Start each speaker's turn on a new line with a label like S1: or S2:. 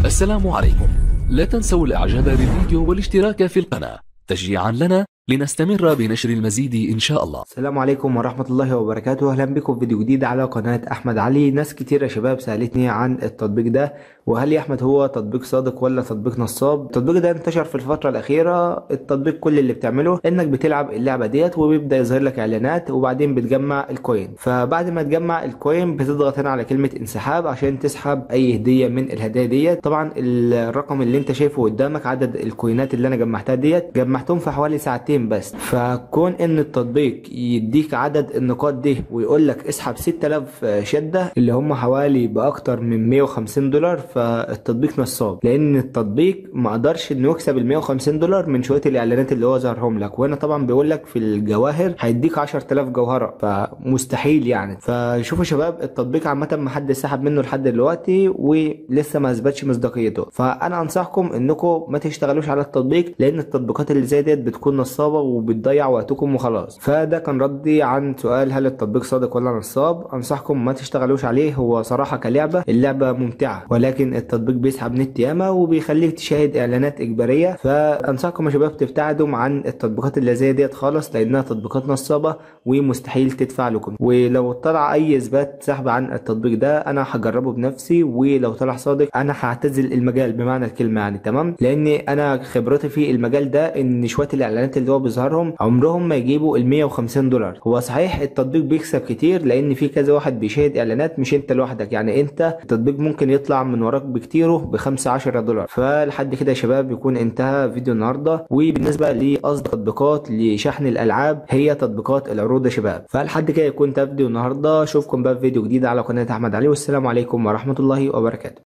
S1: السلام عليكم لا تنسوا الاعجاب بالفيديو والاشتراك في القناة تشجيعا لنا لنستمر بنشر المزيد ان شاء الله
S2: السلام عليكم ورحمة الله وبركاته أهلا بكم في فيديو جديد على قناة أحمد علي ناس كتير يا شباب سألتني عن التطبيق ده وهل يا أحمد هو تطبيق صادق ولا تطبيق نصاب التطبيق ده انتشر في الفترة الأخيرة التطبيق كل اللي بتعمله إنك بتلعب اللعبة ديت وبيبدأ يظهر لك إعلانات وبعدين بتجمع الكوين فبعد ما تجمع الكوين بتضغط هنا على كلمة انسحاب عشان تسحب أي هدية من الهدايا ديت طبعا الرقم اللي انت شايفه قدامك عدد الكوينات اللي أنا جمعتها ديت جمعتهم في حوالي ساعتين بس فكون ان التطبيق يديك عدد النقاط دي ويقول لك اسحب 6000 شده اللي هم حوالي باكتر من 150 دولار فالتطبيق نصاب لان التطبيق ما قدرش انه يكسب ال 150 دولار من شويه الاعلانات اللي هو ظهرهم لك وهنا طبعا بيقول لك في الجواهر هيديك 10000 جوهره فمستحيل يعني فشوفوا شباب التطبيق عامه ما حد سحب منه لحد دلوقتي ولسه ما اثبتش مصداقيته فانا انصحكم انكم ما تشتغلوش على التطبيق لان التطبيقات اللي زي ديت بتكون نصابه وبتضيع وقتكم وخلاص فده كان ردي عن سؤال هل التطبيق صادق ولا نصاب انصحكم ما تشتغلوش عليه هو صراحه كلعبه اللعبه ممتعه ولكن التطبيق بيسحب نت ياما وبيخليك تشاهد اعلانات اجباريه فانصحكم يا شباب تبتعدوا عن التطبيقات اللي زي ديت خالص لانها تطبيقات نصابه ومستحيل تدفع لكم ولو طلع اي اثبات سحب عن التطبيق ده انا هجربه بنفسي ولو طلع صادق انا هعتزل المجال بمعنى الكلمه يعني تمام لان انا خبرتي في المجال ده ان شويه الاعلانات اللي هو بيظهرهم عمرهم ما يجيبوا ال 150 دولار هو صحيح التطبيق بيكسب كتير لان في كذا واحد بيشاهد اعلانات مش انت لوحدك يعني انت التطبيق ممكن يطلع من وراك بكتيره ب 5 10 دولار فلحد كده يا شباب يكون انتهى فيديو النهارده وبالنسبه لاصدق تطبيقات لشحن الالعاب هي تطبيقات العروض يا شباب فلحد كده يكون ده فيديو النهارده اشوفكم بقى في فيديو جديد على قناه احمد علي والسلام عليكم ورحمه الله وبركاته